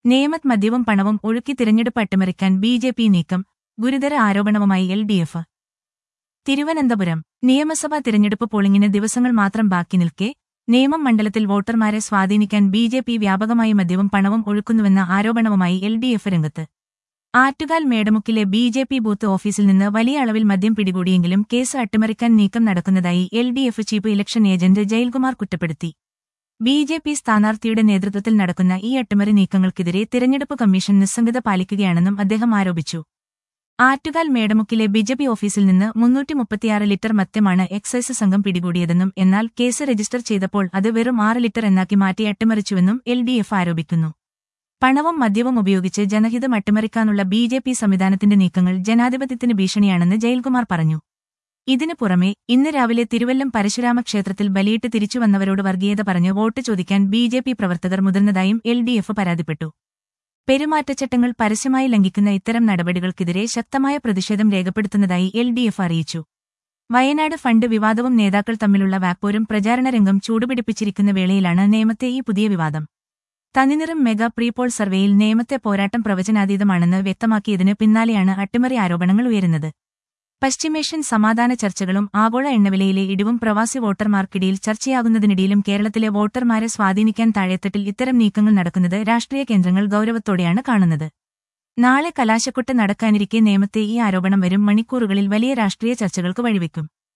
നിയമത് മദ്യവും പണവും ഒഴുക്കി തിരഞ്ഞെടുപ്പ് അട്ടിമറിക്കാൻ ബി ജെ പി നീക്കം ഗുരുതര ആരോപണവുമായി എൽ ഡി എഫ് തിരുവനന്തപുരം നിയമസഭാ തിരഞ്ഞെടുപ്പ് പോളിംഗിന് ദിവസങ്ങൾ മാത്രം ബാക്കി നിൽക്കെ നേമം മണ്ഡലത്തിൽ വോട്ടർമാരെ സ്വാധീനിക്കാൻ ബി ജെ പി വ്യാപകമായി മദ്യവും പണവും ഒഴുക്കുന്നുവെന്ന ആരോപണവുമായി എൽ ഡി എഫ് രംഗത്ത് ആറ്റുകാൽ മേടമുക്കിലെ ബി ജെ പി ബൂത്ത് ഓഫീസിൽ നിന്ന് വലിയ അളവിൽ മദ്യം പിടികൂടിയെങ്കിലും കേസ് അട്ടിമറിക്കാൻ നീക്കം നടക്കുന്നതായി L D F chief election agent Jayalkumar കുറ്റപ്പെടുത്തി ബി ജെ പി സ്ഥാനാർത്ഥിയുടെ നേതൃത്വത്തിൽ നടക്കുന്ന ഈ അട്ടിമറി നീക്കങ്ങൾക്കെതിരെ തിരഞ്ഞെടുപ്പ് കമ്മീഷൻ നിസ്സംഗത പാലിക്കുകയാണെന്നും അദ്ദേഹം ആരോപിച്ചു ആറ്റുകാൽ മേടമുക്കിലെ ബിജെപി ഓഫീസിൽ നിന്ന് മുന്നൂറ്റി മുപ്പത്തിയാറ് ലിറ്റർ മദ്യമാണ് എക്സൈസ് സംഘം പിടികൂടിയതെന്നും എന്നാൽ കേസ് രജിസ്റ്റർ ചെയ്തപ്പോൾ അത് വെറും ആറ് ലിറ്റർ എന്നാക്കി മാറ്റി അട്ടിമറിച്ചുവെന്നും എൽ ഡി എഫ് ആരോപിക്കുന്നു പണവും മദ്യവും ഉപയോഗിച്ച് ജനഹിതം അട്ടിമറിക്കാനുള്ള ബി ജെ പി സംവിധാനത്തിന്റെ നീക്കങ്ങൾ ജനാധിപത്യത്തിന് ഭീഷണിയാണെന്ന് ജയൽകുമാർ പറഞ്ഞു ഇതിനു പുറമെ ഇന്ന് രാവിലെ തിരുവല്ലം പരശുരാമ ക്ഷേത്രത്തിൽ ബലിയിട്ട് തിരിച്ചുവന്നവരോട് വർഗീയത പറഞ്ഞ് വോട്ട് ചോദിക്കാൻ ബി ജെ പി പ്രവർത്തകർ മുതിർന്നതായും എൽ ഡി എഫ് പരാതിപ്പെട്ടു പെരുമാറ്റച്ചട്ടങ്ങൾ പരസ്യമായി ലംഘിക്കുന്ന ഇത്തരം നടപടികൾക്കെതിരെ ശക്തമായ പ്രതിഷേധം രേഖപ്പെടുത്തുന്നതായി എൽ ഡി എഫ് അറിയിച്ചു വയനാട് ഫണ്ട് വിവാദവും നേതാക്കൾ തമ്മിലുള്ള വാക്പോരും പ്രചാരണ രംഗം ചൂടുപിടിപ്പിച്ചിരിക്കുന്ന വേളയിലാണ് നിയമത്തെ ഈ പുതിയ വിവാദം തനിനിറം മെഗാ പ്രീപോൾ സർവേയിൽ നിയമത്തെ പോരാട്ടം പ്രവചനാതീതമാണെന്ന് വ്യക്തമാക്കിയതിന് പിന്നാലെയാണ് അട്ടിമറി ആരോപണങ്ങൾ ഉയരുന്നത് പശ്ചിമേഷ്യൻ സമാധാന ചർച്ചകളും ആഗോള എണ്ണവിലയിലെ ഇടിവും പ്രവാസി വോട്ടർമാർക്കിടയിൽ ചർച്ചയാകുന്നതിനിടയിലും കേരളത്തിലെ വോട്ടർമാരെ സ്വാധീനിക്കാൻ താഴെത്തട്ടിൽ ഇത്തരം നീക്കങ്ങൾ നടക്കുന്നത് രാഷ്ട്രീയ കേന്ദ്രങ്ങൾ ഗൌരവത്തോടെയാണ് കാണുന്നത് നാളെ കലാശക്കൊട്ട് നടക്കാനിരിക്കെ നിയമത്തെ ഈ ആരോപണം വരും മണിക്കൂറുകളിൽ വലിയ രാഷ്ട്രീയ ചർച്ചകൾക്ക് വഴിവെക്കും